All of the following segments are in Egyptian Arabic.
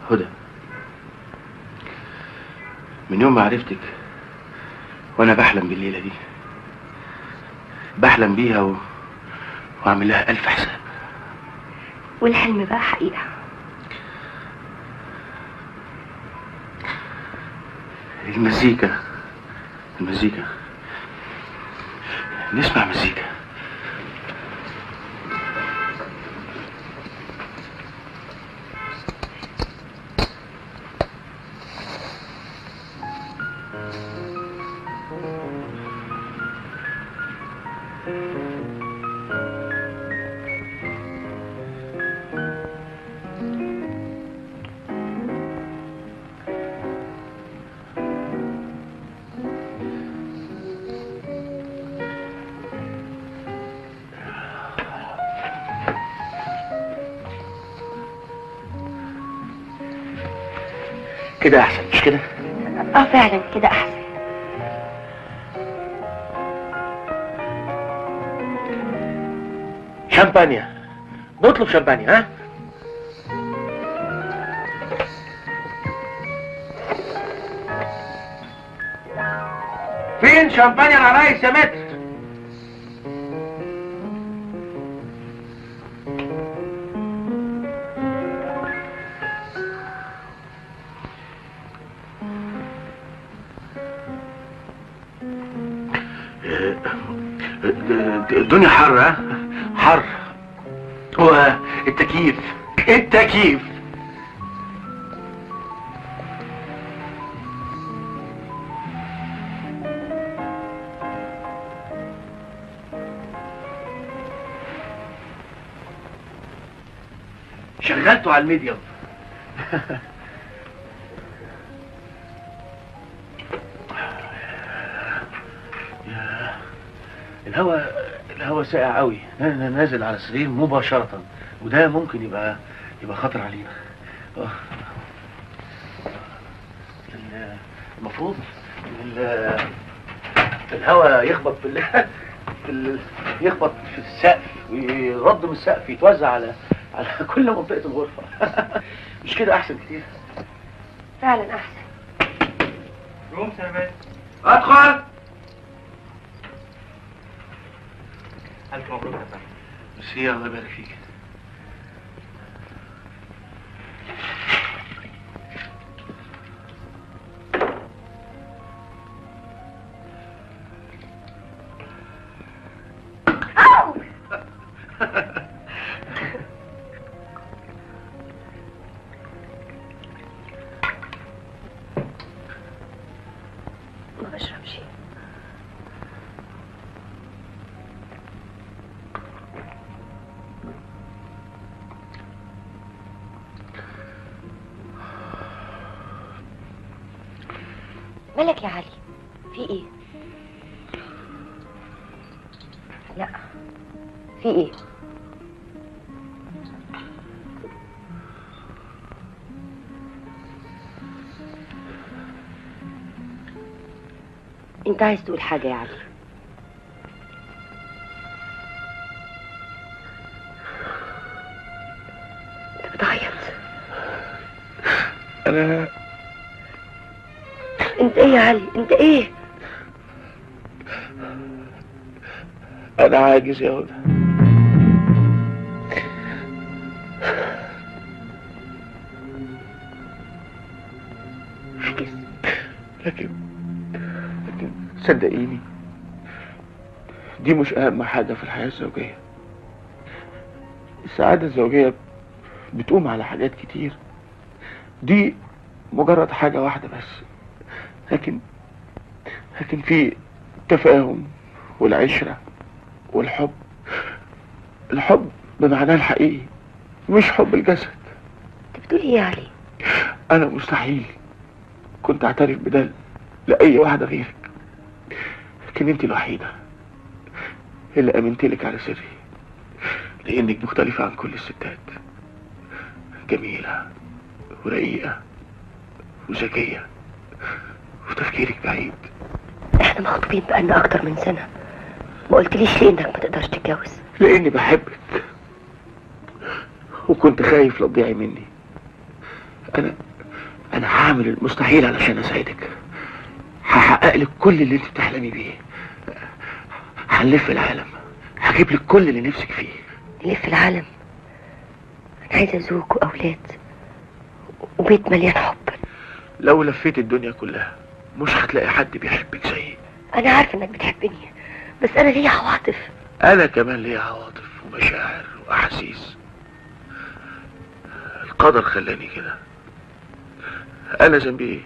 هدى من يوم ما عرفتك وانا بحلم بالليله دي بحلم بيها و... واعمل لها الف حساب والحلم بقى حقيقة المزيكا المزيكا نسمع مزيكا كده احسن مش كده اه فعلا كده احسن شامبانيا نطلب شامبانيا ها فين شامبانيا العرايس يا متر الدنيا حر ها حر هو التكييف التكييف شغلته على الميديوم الهواء الهواء ساقع قوي انا نازل على السرير مباشرة وده ممكن يبقى يبقى خطر علينا آه. ال- المفروض إن ال- الهواء يخبط في ال... في ال... يخبط في السقف ويرد من السقف يتوزع على على كل منطقة الغرفة مش كده أحسن كتير فعلا احسن روم سيرفيس أدخل ألف مبروك يا فندم ميرسي الله يبارك فيك ما بشربش مالك يا علي في ايه لا في ايه انت عايز تقول حاجه يا علي انت بتعيط أنا انت ايه يا علي انت ايه أنا عاجز يا هدى عاجز لكن لكن صدقيني دي مش أهم حاجة في الحياة الزوجية السعادة الزوجية بتقوم على حاجات كتير دي مجرد حاجة واحدة بس لكن لكن في التفاهم والعشرة والحب الحب بمعناه الحقيقي مش حب الجسد انت بتقول ايه يا علي أنا مستحيل كنت أعترف بده لأي واحدة غيرك لكن أنت الوحيدة اللي أمنت لك على سري لأنك مختلفة عن كل الستات جميلة ورقيقة وذكية وتفكيرك بعيد احنا مخطوبين بقالنا اكتر من سنه ما قلتليش ليه انك ما تقدرش تتجوز لأني بحبك وكنت خايف لا تضيعي مني انا انا هعمل المستحيل علشان اساعدك هحقق لك كل اللي انت بتحلمي بيه هنلف العالم هجيب لك كل اللي نفسك فيه نلف العالم انا عايزه زوج واولاد وبيت مليان حب لو لفيت الدنيا كلها مش هتلاقي حد بيحبك زيي انا عارفه انك بتحبني بس انا ليا عواطف انا كمان ليا عواطف ومشاعر واحاسيس القدر خلاني كده انا ذنبي ايه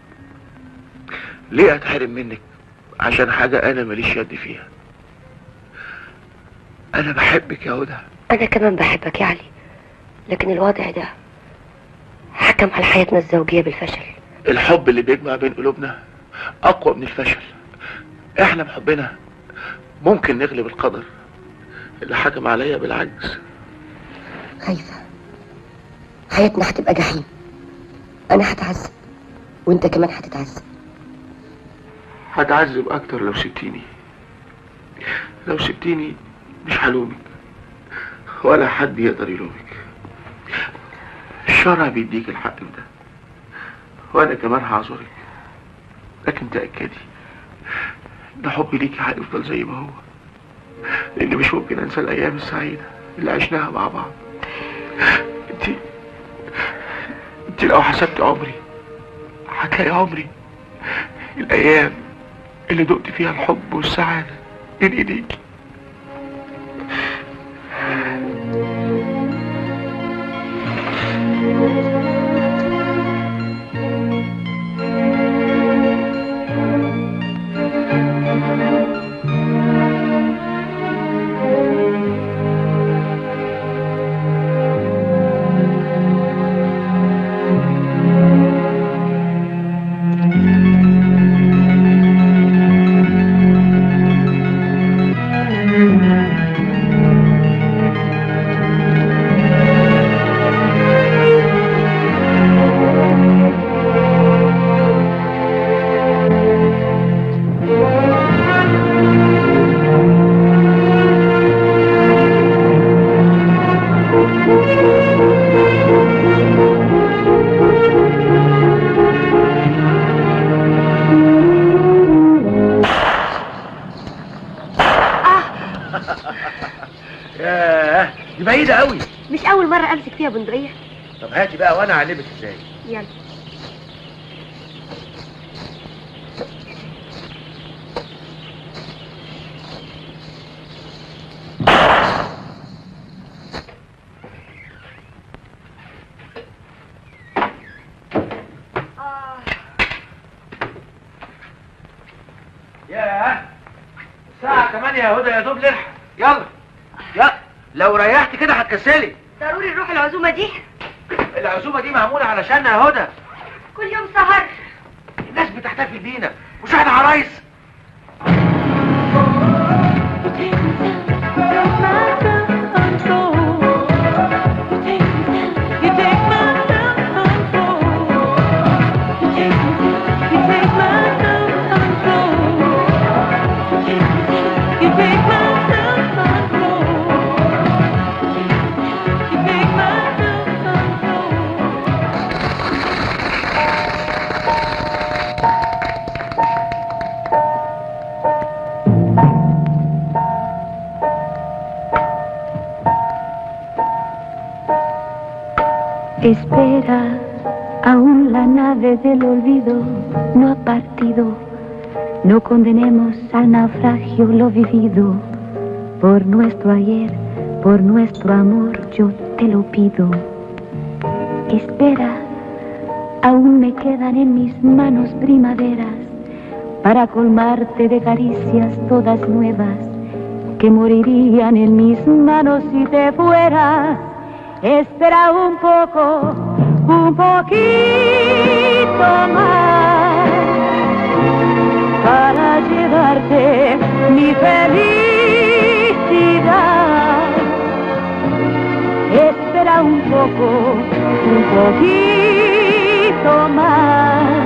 ليه اتحرم منك عشان حاجة انا ماليش يد فيها انا بحبك يا هدى انا كمان بحبك يا علي لكن الوضع ده حكم على حياتنا الزوجيه بالفشل الحب اللي بيجمع بين قلوبنا اقوى من الفشل احنا بحبنا ممكن نغلب القدر اللي حكم عليا بالعجز خايفه حياتنا هتبقى جحيم انا هتعذب وانت كمان هتتعذب هتعذب اكتر لو سبتيني لو سبتيني مش هلومك ولا حد يقدر يلومك الشرع بيديك الحق في ده وانا كمان هعذرك لكن تأكدي ان حبي ليكي هيفضل زي ما هو لان مش ممكن انسى الايام السعيدة اللي عشناها مع بعض انت انت لو حسبت عمري هتلاقي عمري الايام اللي دقت فيها الحب والسعادة من ايديكي ياه دي بعيدة قوي مش اول مره امسك فيها بندقيه طب هاتي بقى وانا اعلمك ازاي يلا ياه الساعة 8 يا هدى يا دوب نلحق يلا يلا لو ريحت كده هتكسلي ضروري نروح العزومه دي العزومة دي معمولة علشاننا يا هدى كل يوم سهر الناس بتحتفل بينا مش احنا عرايس Espera, aún la nave del olvido no ha partido. No condenemos al naufragio lo vivido. Por nuestro ayer, por nuestro amor, yo te lo pido. Espera, aún me quedan en mis manos primaveras para colmarte de caricias todas nuevas que morirían en mis manos si te fueras. Espera un poco, un poquito más para llevarte mi felicidad. Espera un poco, un poquito más.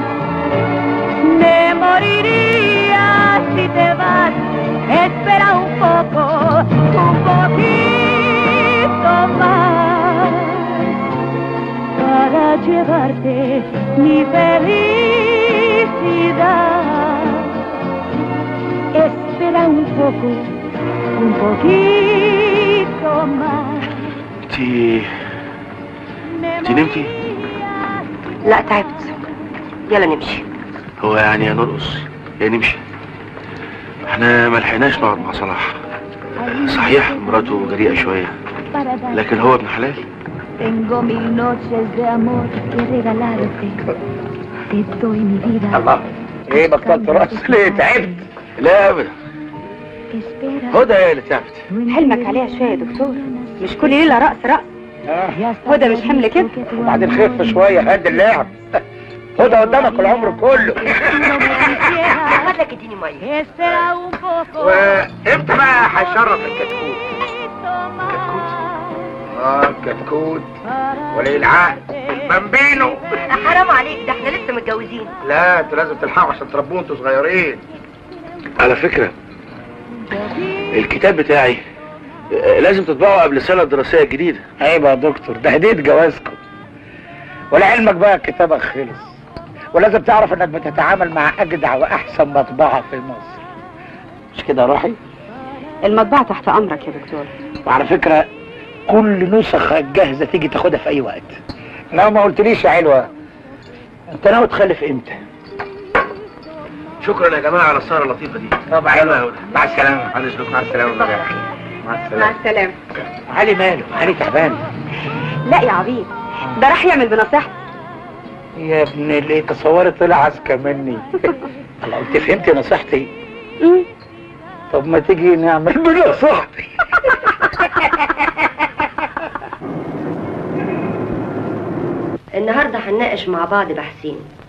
Me moriría si te vas. Espera un poco, un poquito más para llevarte mi felicidad. Espera un poco, un poquito más. انت Me انت نمتي لا تعبت يلا نمشي هو يعني يا نرقص يا نمشي احنا ما لحقناش نقعد مع صلاح صحيح مراته جريئة شوية para dar. لكن هو ابن حلال Tengo mil noches de amor que regalarte. Te doy mi vida. الله ايه بطلت رقص ليه تعبت لا ابدا Espera. هدى هي اللي تعبت حلمك عليها شوية يا دكتور مش كل ليلة رقص رقص هدى مش حمل كده وبعدين خف شوية هدي اللعب هدى قدامك العمر كله هات لك اديني ميه Espera un poco. وامتى بقى هيشرف الكتكوت más اه الكتكوت para ولي العهد بامبينو حرام عليك ده احنا لسه متجوزين لا انتوا لازم تلحقوا عشان تربوه انتوا صغيرين على فكرة الكتاب بتاعي آه، لازم تطبعه قبل السنة الدراسية الجديدة عيب يا دكتور ده هدية جوازكم ولعلمك بقى كتابك خلص ولازم تعرف انك بتتعامل مع اجدع واحسن مطبعة في مصر مش كده يا روحي المطبعة تحت أمرك يا دكتور وعلى فكرة كل نسخ جاهزة تيجي تاخدها في اي وقت لا ما قلتليش يا علوة انت ناوي تخلف امتى شكرا يا جماعة على السهرة اللطيفة دي طب حلوة علوة أوي. مع السلامة معلش مع السلامة مع مع السلامة السلامة علي ماله علي تعبان لا يا عبيد ده راح يعمل بنصيحتي يا ابن اللي تصوري طلع اذكى مني الله انت فهمتي نصيحتي مم. طب ما تيجي نعمل بنصيحتي النهارده هنناقش مع بعض بحثين